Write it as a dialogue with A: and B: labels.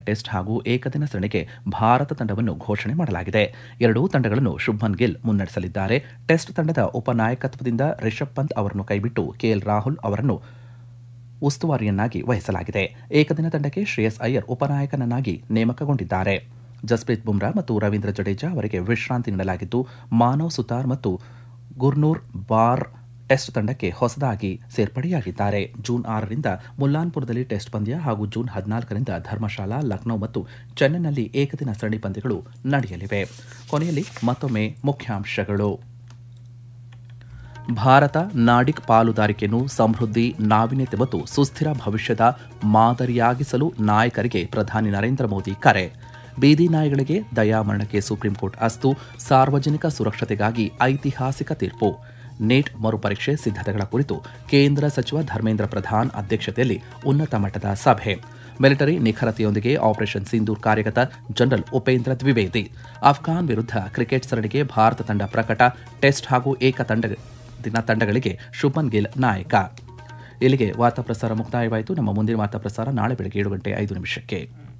A: test ಹಾಗೂ ಏಕದಿನ ಸರಣಿಗೆ ಭಾರತ ತಂಡವನ್ನು ಘೋಷಣೆ ಮಾಡಲಾಗಿದೆ ಎರಡೂ ತಂಡಗಳನ್ನು ಶುಭ್ಮನ್ ಗಿಲ್ ಮುನ್ನಡೆಸಲಿದ್ದಾರೆ ಟೆಸ್ಟ್ ತಂಡದ ಉಪನಾಯಕತ್ವದಿಂದ ರಿಷಬ್ ಪಂತ್ ಅವರನ್ನು ಕೈಬಿಟ್ಟು ಕೆಎಲ್ ರಾಹುಲ್ ಅವರನ್ನು ಉಸ್ತುವಾರಿಯನ್ನಾಗಿ ವಹಿಸಲಾಗಿದೆ ಏಕದಿನ ತಂಡಕ್ಕೆ ಶ್ರೇಯಸ್ ಅಯ್ಯರ್ ಉಪನಾಯಕನನ್ನಾಗಿ ನೇಮಕಗೊಂಡಿದ್ದಾರೆ ಜಸ್ಪ್ರೀತ್ ಬುಮ್ರಾ ಮತ್ತು ರವೀಂದ್ರ ಜಡೇಜಾ ಅವರಿಗೆ ವಿಶ್ರಾಂತಿ ನೀಡಲಾಗಿದ್ದು ಮಾನವ್ ಸುತಾರ್ ಮತ್ತು ಗುರ್ನೂರ್ ಬಾರ್ ಟೆಸ್ಟ್ ತಂಡಕ್ಕೆ ಹೊಸದಾಗಿ ಸೇರ್ಪಡೆಯಾಗಿದ್ದಾರೆ ಜೂನ್ ಆರರಿಂದ ಮುಲ್ಲಾನ್ಪುರದಲ್ಲಿ ಟೆಸ್ಟ್ ಪಂದ್ಯ ಹಾಗೂ ಜೂನ್ ಹದಿನಾಲ್ಕರಿಂದ ಧರ್ಮಶಾಲಾ ಲಖನೌ ಮತ್ತು ಚೆನ್ನೈನಲ್ಲಿ ಏಕದಿನ ಸರಣಿ ಪಂದ್ಯಗಳು ನಡೆಯಲಿವೆ ಕೊನೆಯಲ್ಲಿ ಮತ್ತೊಮ್ಮೆ ಮುಖ್ಯಾಂಶಗಳು ಭಾರತ ನಾಡಿಕ್ ಪಾಲುದಾರಿಕೆಯನ್ನು ಸಮೃದ್ಧಿ ನಾವೀನ್ಯತೆ ಮತ್ತು ಸುಸ್ಥಿರ ಭವಿಷ್ಯದ ಮಾದರಿಯಾಗಿಸಲು ನಾಯಕರಿಗೆ ಪ್ರಧಾನಿ ನರೇಂದ್ರ ಮೋದಿ ಕರೆ ಬೀದಿ ನಾಯಿಗಳಿಗೆ ದಯಾಮರಣಕ್ಕೆ ಸುಪ್ರೀಂಕೋರ್ಟ್ ಅಸ್ತು ಸಾರ್ವಜನಿಕ ಸುರಕ್ಷತೆಗಾಗಿ ಐತಿಹಾಸಿಕ ತೀರ್ಪು ನೀಟ್ ಮರುಪರೀಕ್ಷೆ ಸಿದ್ಧತೆಗಳ ಕುರಿತು ಕೇಂದ್ರ ಸಚಿವ ಧರ್ಮೇಂದ್ರ ಪ್ರಧಾನ್ ಅಧ್ಯಕ್ಷತೆಯಲ್ಲಿ ಉನ್ನತ ಮಟ್ಟದ ಸಭೆ ಮಿಲಿಟರಿ ನಿಖರತೆಯೊಂದಿಗೆ ಆಪರೇಷನ್ ಸಿಂಧೂರ್ ಕಾರ್ಯಗತ ಜನರಲ್ ಉಪೇಂದ್ರ ದ್ವಿವೇದಿ ಅಫ್ಘಾನ್ ವಿರುದ್ಧ ಕ್ರಿಕೆಟ್ ಸರಣಿಗೆ ಭಾರತ ತಂಡ ಪ್ರಕಟ ಟೆಸ್ಟ್ ಹಾಗೂ ಏಕ ತಂಡ ದಿನ ತಂಡಗಳಿಗೆ ಶುಭನ್ ಗಿಲ್ ನಾಯಕ ಇಲ್ಲಿಗೆ ವಾರ್ತಾ ಪ್ರಸಾರ ಮುಕ್ತಾಯವಾಯಿತು ನಮ್ಮ ಮುಂದಿನ ವಾರ್ತಾ ಪ್ರಸಾರ ನಾಳೆ ಬೆಳಗ್ಗೆ ಏಳು ಗಂಟೆ ಐದು ನಿಮಿಷಕ್ಕೆ